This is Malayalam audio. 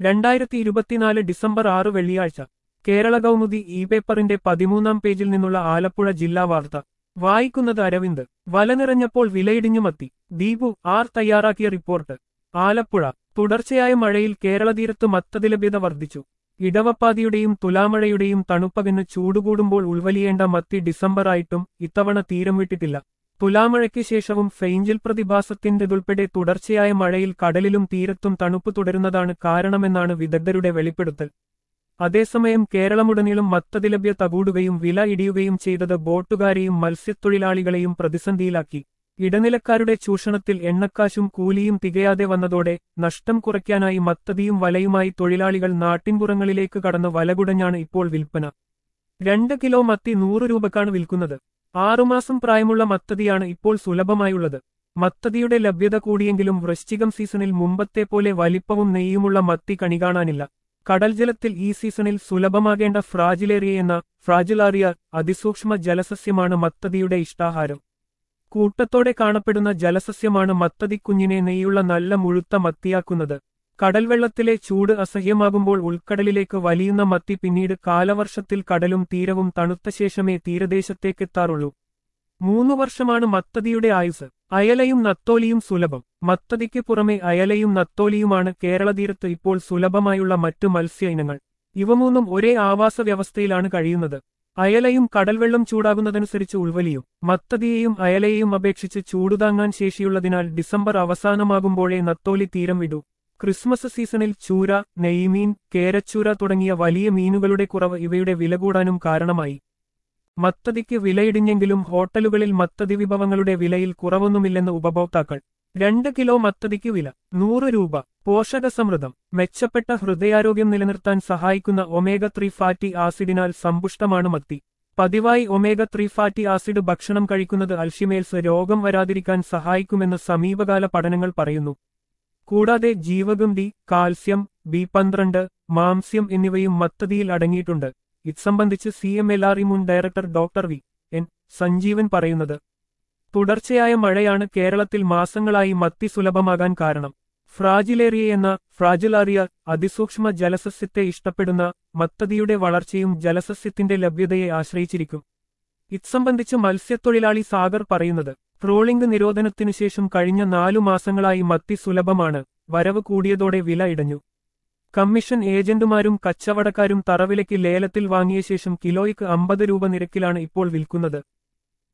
രണ്ടായിരത്തി ഇരുപത്തിനാല് ഡിസംബർ ആറ് വെള്ളിയാഴ്ച കേരള കൗമുദി ഇ പേപ്പറിന്റെ പതിമൂന്നാം പേജിൽ നിന്നുള്ള ആലപ്പുഴ ജില്ലാ വാർത്ത വായിക്കുന്നത് അരവിന്ദ് വല നിറഞ്ഞപ്പോൾ വിലയിടിഞ്ഞു മത്തി ദീപു ആർ തയ്യാറാക്കിയ റിപ്പോർട്ട് ആലപ്പുഴ തുടർച്ചയായ മഴയിൽ കേരള തീരത്ത് മത്തതി ലഭ്യത വർദ്ധിച്ചു ഇടവപ്പാതിയുടെയും തുലാമഴയുടെയും തണുപ്പകന്ന് ചൂടുകൂടുമ്പോൾ ഉൾവലിയേണ്ട മത്തി ഡിസംബറായിട്ടും ഇത്തവണ തീരം വിട്ടിട്ടില്ല തുലാമഴയ്ക്ക് ശേഷവും ഫെയിഞ്ചൽ പ്രതിഭാസത്തിൻ്റെതുൾപ്പെടെ തുടർച്ചയായ മഴയിൽ കടലിലും തീരത്തും തണുപ്പ് തുടരുന്നതാണ് കാരണമെന്നാണ് വിദഗ്ധരുടെ വെളിപ്പെടുത്തൽ അതേസമയം കേരളമുടനീളം മത്തതിലഭ്യ തകൂടുകയും വില ഇടിയുകയും ചെയ്തത് ബോട്ടുകാരെയും മത്സ്യത്തൊഴിലാളികളെയും പ്രതിസന്ധിയിലാക്കി ഇടനിലക്കാരുടെ ചൂഷണത്തിൽ എണ്ണക്കാശും കൂലിയും തികയാതെ വന്നതോടെ നഷ്ടം കുറയ്ക്കാനായി മത്തതിയും വലയുമായി തൊഴിലാളികൾ നാട്ടിൻപുറങ്ങളിലേക്ക് കടന്ന് വലകുടഞ്ഞാണ് ഇപ്പോൾ വിൽപ്പന രണ്ട് കിലോ മത്തി നൂറ് രൂപക്കാണ് വിൽക്കുന്നത് ആറുമാസം പ്രായമുള്ള മത്തതിയാണ് ഇപ്പോൾ സുലഭമായുള്ളത് മത്തതിയുടെ ലഭ്യത കൂടിയെങ്കിലും വൃശ്ചികം സീസണിൽ മുമ്പത്തെ പോലെ വലിപ്പവും നെയ്യുമുള്ള മത്തി കണികാണാനില്ല കടൽജലത്തിൽ ഈ സീസണിൽ സുലഭമാകേണ്ട ഫ്രാജിലേറിയ എന്ന ഫ്രാജിലാറിയ അതിസൂക്ഷ്മ ജലസസ്യമാണ് മത്തതിയുടെ ഇഷ്ടാഹാരം കൂട്ടത്തോടെ കാണപ്പെടുന്ന ജലസസ്യമാണ് മത്തതിക്കുഞ്ഞിനെ നെയ്യുള്ള നല്ല മുഴുത്ത മത്തിയാക്കുന്നത് കടൽവെള്ളത്തിലെ ചൂട് അസഹ്യമാകുമ്പോൾ ഉൾക്കടലിലേക്ക് വലിയുന്ന മത്തി പിന്നീട് കാലവർഷത്തിൽ കടലും തീരവും തണുത്ത ശേഷമേ തീരദേശത്തേക്കെത്താറുള്ളൂ മൂന്നു വർഷമാണ് മത്തതിയുടെ ആയുസ് അയലയും നത്തോലിയും സുലഭം മത്തതിക്ക് പുറമെ അയലയും നത്തോലിയുമാണ് കേരള തീരത്ത് ഇപ്പോൾ സുലഭമായുള്ള മറ്റു മത്സ്യ ഇനങ്ങൾ ഇവ മൂന്നും ഒരേ ആവാസ വ്യവസ്ഥയിലാണ് കഴിയുന്നത് അയലയും കടൽവെള്ളം ചൂടാകുന്നതനുസരിച്ച് ഉൾവലിയും മത്തതിയെയും അയലയെയും അപേക്ഷിച്ച് ചൂടുതാങ്ങാൻ ശേഷിയുള്ളതിനാൽ ഡിസംബർ അവസാനമാകുമ്പോഴേ നത്തോലി തീരം വിടൂ ക്രിസ്മസ് സീസണിൽ ചൂര നെയ്മീൻ കേരച്ചൂര തുടങ്ങിയ വലിയ മീനുകളുടെ കുറവ് ഇവയുടെ വില കൂടാനും കാരണമായി മത്തതിക്ക് വിലയിടിഞ്ഞെങ്കിലും ഹോട്ടലുകളിൽ മത്തതി വിഭവങ്ങളുടെ വിലയിൽ കുറവൊന്നുമില്ലെന്ന് ഉപഭോക്താക്കൾ രണ്ട് കിലോ മത്തതിക്ക് വില നൂറ് രൂപ പോഷകസമൃദ്ധം മെച്ചപ്പെട്ട ഹൃദയാരോഗ്യം നിലനിർത്താൻ സഹായിക്കുന്ന ഒമേഗ ത്രീ ഫാറ്റി ആസിഡിനാൽ സമ്പുഷ്ടമാണ് മത്തി പതിവായി ഒമേഗ ത്രീ ഫാറ്റി ആസിഡ് ഭക്ഷണം കഴിക്കുന്നത് അൽഷിമേൽസ് രോഗം വരാതിരിക്കാൻ സഹായിക്കുമെന്ന് സമീപകാല പഠനങ്ങൾ പറയുന്നു കൂടാതെ ജീവഗന്ധി കാൽസ്യം ബി പന്ത്രണ്ട് മാംസ്യം എന്നിവയും മത്തതിയിൽ അടങ്ങിയിട്ടുണ്ട് ഇത്സംബന്ധിച്ച് സി എം എൽ ആർ മുൻ director doctor V N Sanjeevan പറയുന്നത് തുടർച്ചയായ മഴയാണ് കേരളത്തിൽ മാസങ്ങളായി മത്തി സുലഭമാകാൻ കാരണം ഫ്രാജിലേറിയ എന്ന ഫ്രാജിലാറിയ അതിസൂക്ഷ്മ ജലസസ്യത്തെ ഇഷ്ടപ്പെടുന്ന മത്തതിയുടെ വളർച്ചയും ജലസസ്യത്തിന്റെ ലഭ്യതയെ ആശ്രയിച്ചിരിക്കും ഇത്സംബന്ധിച്ച് മത്സ്യത്തൊഴിലാളി സാഗർ പറയുന്നത് ട്രോളിംഗ് നിരോധനത്തിനു ശേഷം കഴിഞ്ഞ നാലു മാസങ്ങളായി മത്തി സുലഭമാണ് വരവ് കൂടിയതോടെ വില ഇടഞ്ഞു കമ്മീഷൻ ഏജന്റുമാരും കച്ചവടക്കാരും തറവിലയ്ക്ക് ലേലത്തിൽ വാങ്ങിയ ശേഷം കിലോയ്ക്ക് അമ്പത് രൂപ നിരക്കിലാണ് ഇപ്പോൾ വിൽക്കുന്നത്